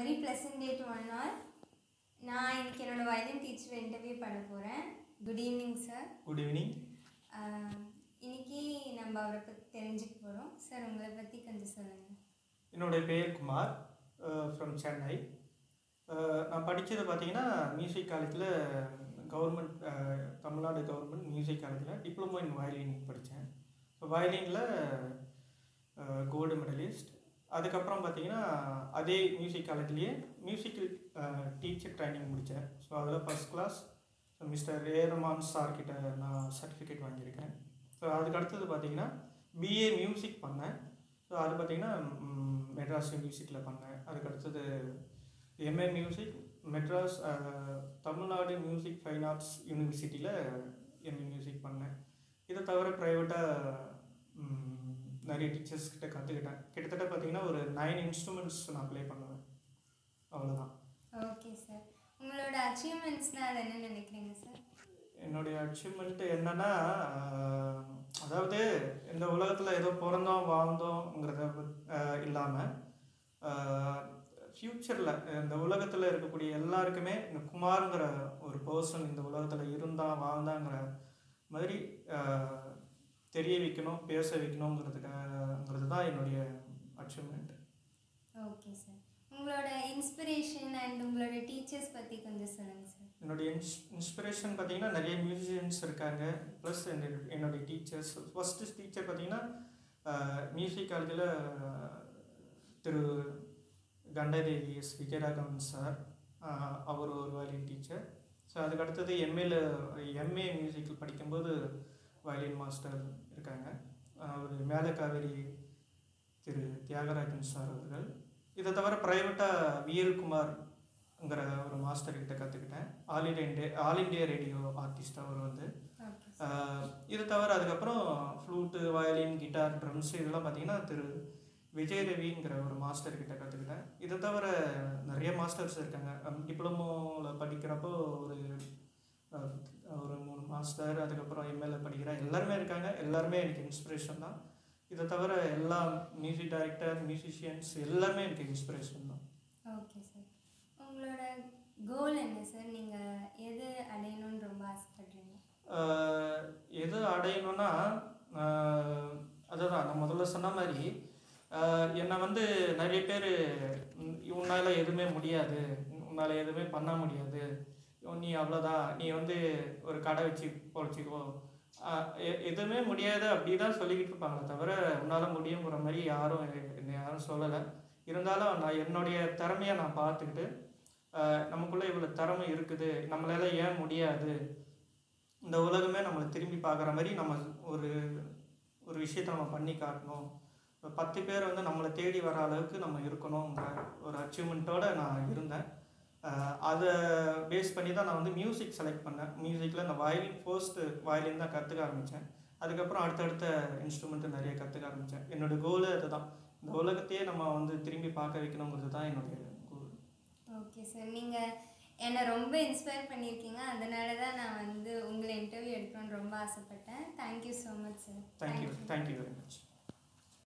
very pleasant day to one all நான் இன்னைக்கு என்னோட வயலின் டீச்சரை இன்டர்வியூ பண்ண போகிறேன் good evening sir good evening இன்னைக்கு நம்ம அவரை பற்றி தெரிஞ்சுக்க போகிறோம் சார் உங்களை பற்றி கொஞ்சம் சொல்லுங்கள் என்னுடைய பெயர் குமார் ஃப்ரம் சென்னை அஹ், நான் படித்தது பார்த்தீங்கன்னா மியூசிக் காலேஜில் கவர்மெண்ட் தமிழ்நாடு கவர்மெண்ட் மியூசிக் காலேஜில் டிப்ளமோ இன் வயலின் படித்தேன் ஸோ வயலினில் கோல்டு மெடலிஸ்ட் அதுக்கப்புறம் பார்த்தீங்கன்னா அதே மியூசிக் காலேஜ்லேயே மியூசிக்கல் டீச்சர் ட்ரைனிங் முடித்தேன் ஸோ அதில் first class mister Eraman sir கிட்ட நான் சர்டிஃபிகேட் வாங்கியிருக்கேன் ஸோ அதுக்கு அடுத்தது பார்த்தீங்கன்னா பிஏ மியூசிக் பண்ணேன் ஸோ அது பார்த்தீங்கன்னா ம், மெட்ராஸ் மியூசிக்கில் பண்ணேன் அதுக்கு அடுத்தது MA music Madras ah, Tamil Nadu music fine arts யூனிவர்சிட்டியில் எம்ஏ மியூசிக் பண்ணேன் இதை தவிர ப்ரைவேட்டாக நிறைய டீச்சர்ஸ் கிட்ட கற்றுக்கிட்டேன் கிட்டத்தட்ட பார்த்தீங்கன்னா ஒரு நைன் இன்ஸ்ட்ருமெண்ட்ஸ் நான் ப்ளே பண்ணுவேன் அவ்வளோதான் ஓகே சார் உங்களோட அச்சீவ்மெண்ட்ஸ்னால் அது என்ன நினைக்கிறீங்க சார் என்னுடைய அச்சீவ்மெண்ட் என்னன்னா ஆஹ், அதாவது இந்த உலகத்தில் ஏதோ பிறந்தோம் வாழ்ந்தோங்கிறத இல்லாமல் ஃப்யூச்சரில் இந்த உலகத்தில் இருக்கக்கூடிய எல்லாருக்குமே இந்த குமாருங்கிற ஒரு பர்சன் இந்த உலகத்தில் இருந்தான் வாழ்ந்தாங்கிற மாதிரி ஆஹ், தெரிய வைக்கணும் பேச வைக்கணுங்கிறதுக்காங்கிறது தான் என்னுடைய அச்சீவ்மெண்ட் ஓகே சார் உங்களோட இன்ஸ்பிரேஷன் அண்ட் உங்களோட டீச்சர்ஸ் பற்றி கொஞ்சம் சொல்லுங்கள் சார் என்னுடைய இன்ஸ் இன்ஸ்பிரேஷன் பார்த்தீங்கன்னா நிறைய மியூசிஷியன்ஸ் இருக்காங்க ப்ளஸ் என்னுடைய டீச்சர்ஸ் ஃபஸ்ட்டு டீச்சர் பார்த்தீங்கன்னா மியூசிக் காலேஜில் திரு கண்டதேவி எஸ் விஜயராகவன் சார் அவர் ஒரு வயலின் டீச்சர் ஸோ அதுக்கு அடுத்தது எம்ஏல எம்ஏ மியூசிக்கில் படிக்கும்போது வயலின் மாஸ்டர் இருக்காங்க அவர் மேல காவேரி திரு தியாகராஜன் சார் அவர்கள் இதை தவிர ப்ரைவேட்டாக விஎல் குமார்ங்கிற ஒரு மாஸ்டர் கிட்ட கற்றுக்கிட்டேன் all India all India radio artist அவர் வந்து ஓகே ஆஹ் இது தவிர அதுக்கப்புறம் ஃப்ளூட்டு வயலின் கிட்டார் ட்ரம்ஸ் இதெல்லாம் பார்த்தீங்கன்னா திரு விஜய் ரவிங்கிற ஒரு மாஸ்டர் கிட்ட கற்றுக்கிட்டேன் இதை தவிர நிறைய மாஸ்டர்ஸ் இருக்காங்க டிப்ளமோவில் படிக்கிறப்போ ஒரு ஆஹ், ஒரு மூணு மாஸ்டர் அதுக்கப்புறம் எம்எல்ஏ படிக்கிற எல்லாருமே இருக்காங்க எல்லாருமே எனக்கு இன்ஸ்பிரேஷன் தான் இதை தவிர எல்லா மியூசிக் டைரக்டர் மியூசிஷியன்ஸ் எல்லாமே எனக்கு இன்ஸ்பிரேஷன் தான் ஓகே சார் உங்களோட கோல் என்ன சார் நீங்கள் எது அடையணும்னு ரொம்ப ஆசைப்படுறீங்க ஆஹ் எது அடையணும்னா ஆஹ் அதுதான் நான் முதல்ல சொன்ன மாதிரி ஆஹ் என்னை வந்து நிறைய பேர் உன்னால் எதுவுமே முடியாது உன்னால் எதுவுமே பண்ண முடியாது நீ அவ்வளோதான் நீ வந்து ஒரு கடை வச்சு பொழைச்சிக்கோ ஆஹ் எ- எதுவுமே முடியாது அப்படி தான் சொல்லிக்கிட்டு இருப்பாங்களே தவிர உன்னால் முடியுங்கிற மாதிரி யாரும் எ- என்னை யாரும் சொல்லலை இருந்தாலும் நான் என்னுடைய திறமையை நான் பார்த்துக்கிட்டு ஆஹ் நமக்குள்ளே இவ்வளோ திறமை இருக்குது நம்மளால ஏன் முடியாது இந்த உலகமே நம்மளை திரும்பி பார்க்குற மாதிரி நம்ம ஒரு ஒரு விஷயத்தை நம்ம பண்ணி காட்டணும் ஒரு பத்து பேர் வந்து நம்மளை தேடி வர அளவுக்கு நம்ம இருக்கணுங்கிற ஒரு அச்சீவ்மெண்ட்டோட நான் இருந்தேன் அஹ் அதை பேஸ் பண்ணி தான் நான் வந்து மியூசிக் செலக்ட் பண்ணேன் மியூசிக்கில் இந்த வயலின் ஃபர்ஸ்ட்டு வயலின் தான் கற்றுக்க ஆரம்பித்தேன் அதுக்கப்புறம் அடுத்தடுத்த இன்ஸ்ட்ருமெண்ட்டு நிறைய கற்றுக்க ஆரம்பித்தேன் என்னோட கோலு அதுதான் இந்த உலகத்தையே நம்ம வந்து திரும்பி பார்க்க வைக்கணுங்கிறது தான் என்னுடைய கோல் ஓகே சார் நீங்கள் என்னை ரொம்ப இன்ஸ்பயர் பண்ணியிருக்கீங்க அதனால தான் நான் வந்து உங்களை இன்டர்வியூ எடுக்கணும்னு ரொம்ப ஆசைப்பட்டேன் thank you so much sir thank you thank you very much